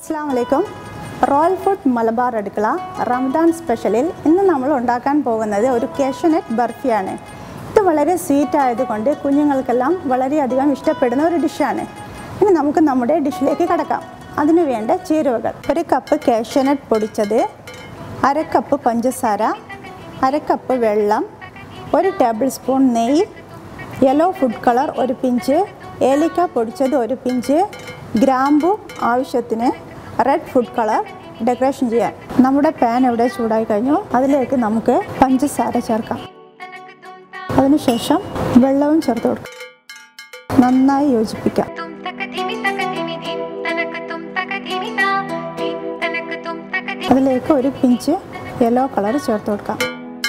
അസ്സാം വലൈക്കും royal food Malabar അടുക്കള റംദാൻ സ്പെഷ്യലിൽ ഇന്ന് നമ്മൾ ഉണ്ടാക്കാൻ പോകുന്നത് ഒരു കാഷ്യനട്ട് ബർഫിയാണ് ഇത് വളരെ സ്വീറ്റ് ആയതുകൊണ്ട് കുഞ്ഞുങ്ങൾക്കെല്ലാം വളരെയധികം ഇഷ്ടപ്പെടുന്ന ഒരു ഡിഷാണ് ഇനി നമുക്ക് നമ്മുടെ ഡിഷിലേക്ക് കടക്കാം അതിനു വേണ്ട ചേരുവകൾ ഒരു കപ്പ് കാഷ്യനട്ട് പൊടിച്ചത് അര കപ്പ് പഞ്ചസാര അര കപ്പ് വെള്ളം ഒരു ടേബിൾ സ്പൂൺ നെയ്യ് യെല്ലോ ഫുഡ് കളർ ഒരു പിഞ്ച് ഏലക്ക പൊടിച്ചത് ഒരു പിഞ്ച് ഗ്രാമ്പു ആവശ്യത്തിന് റെഡ് ഫുഡ് കളർ ഡെക്കറേഷൻ ചെയ്യാൻ നമ്മുടെ പാൻ ഇവിടെ ചൂടായി കഴിഞ്ഞു അതിലേക്ക് നമുക്ക് പഞ്ചസാര ചേർക്കാം അതിനുശേഷം വെള്ളവും ചേർത്ത് കൊടുക്കാം നന്നായി യോജിപ്പിക്കാം तुम तक धीमी तक धीमी धीम तनक तुम तक धीमी ता धीम तनक तुम तक धीमी അതിലേക്ക് ഒരു പിഞ്ച് യെല്ലോ കളർ ചേർത്ത് കൊടുക്കാം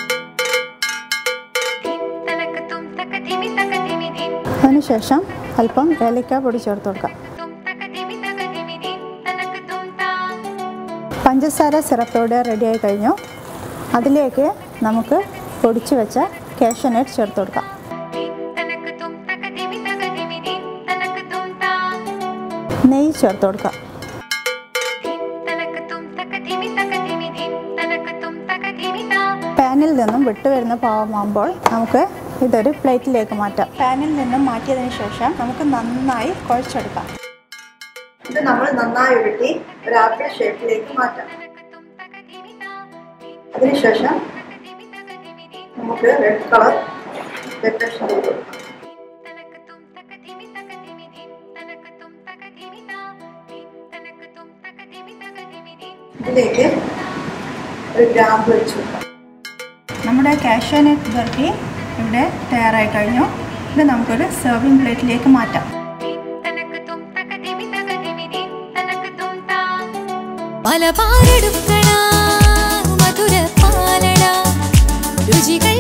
धीम तनक तुम तक धीमी तक धीमी धीम അതിനുശേഷം അല്പം ഏലക്ക പൊടി ചേർത്ത് കൊടുക്കാം तुम तक धीमी तक धीमी धीम तनक तुम ता പഞ്ചസാര സിറപ്പോടെ റെഡിയായി കഴിഞ്ഞു അതിലേക്ക് നമുക്ക് പൊടിച്ചു വെച്ച കാഷ്യനട്ട് ചേർത്ത് കൊടുക്കാം धीम तनक तुम तक धीमी तक धीमी धीम तनक तुम ता നെയ്യ് ചേർത്ത് കൊടുക്കാം धीम तनक तुम तक धीमी तक धीमी धीम तनक तुम तक धीमी ता പാനിൽ നിന്നും വിട്ടുവരുന്ന പാവമാകുമ്പോൾ നമുക്ക് ഇതൊരു പ്ലേറ്റിലേക്ക് മാറ്റാം പാനിൽ നിന്നും മാറ്റിയതിന് ശേഷം നമുക്ക് നന്നായി കുഴച്ചെടുക്കാം ഇത് നമ്മൾ നന്നായി ഉരുട്ടി ഒരു ആപ്പിൾ ഷേപ്പിലേക്ക് മാറ്റാം तनक तुम तक धीमी ता धीम അതിനുശേഷം तक धीमी तक धीमी धीम നമുക്ക് റെഡ് കളർ ഡെക്കറേഷൻ ചെയ്ത് കൊടുക്കാം तनक तुम तक धीमी तक धीमी धीम तनक तुम तक धीमी ता धीम तनक तुम तक धीमी तक धीमी धीम ഇതിലേക്ക് ഒരു ഗ്രാമ്പ് വെച്ച് കൊടുക്കാം നമ്മുടെ കാഷ്യൂനട്ട് ബർഫി ഇവിടെ തയ്യാറായി കഴിഞ്ഞു ഇത് നമുക്കൊരു സെർവിങ് പ്ലേറ്റിലേക്ക് മാറ്റാം धीम तनक तुम तक धीमी तक धीमी धीम तनक तुम ता മലബാറെടുക്കണ മധുര പാലട രുചികൾ